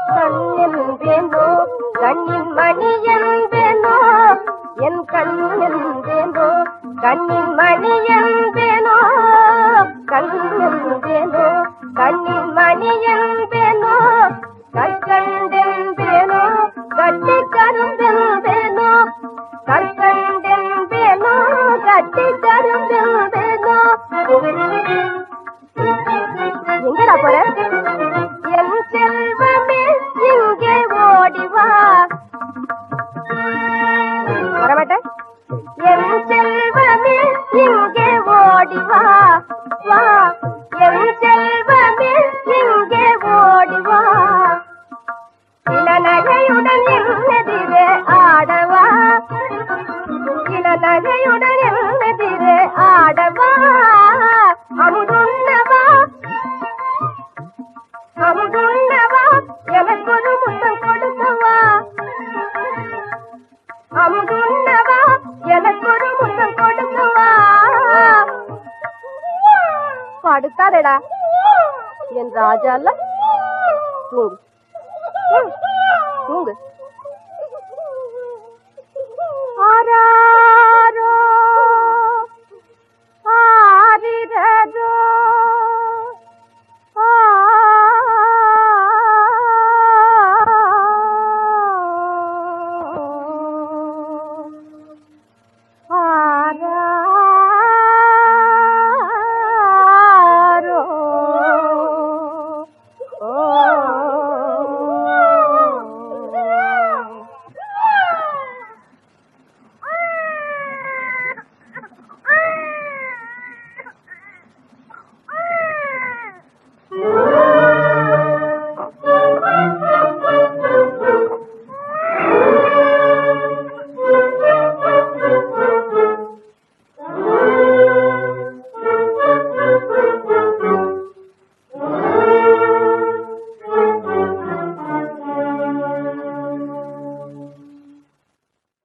கண் என்பேனோ கண்ணின் மணி என்பேனோ என் கண் என்பேனோ கண்ணின் மணி என்பேனோ கண் என்பேனோ கண்ணின் மணி என்பேனோ கற்கண்டென்பேனோ கட்டி கருந்தென்பேனோ கற்கண்டென்பேனோ கட்டி கருந்தென்பேனோ எங்கடா போற என் செல்வமே இங்கே ஓடி வா வரமாட்டேன் என் செல்வமே இங்கே ஓடி வா வா என் செல்வமே இங்கே ஓடி வா இளநகையுடன் என்னெதிரே ஆடவா இளநகையுடன் என்னெதிரே ஆடவா அமுதுண்ணவா அமுதுண்ணவா எனக்கொரு முத்தம் கொடுக்கவா அமுதுண்ணவா எனக்கொரு முத்தம் கொடுக்கவா படுத்தாதடா என் ராஜா அல்ல தூங்கு ம், தூங்கு ஆரா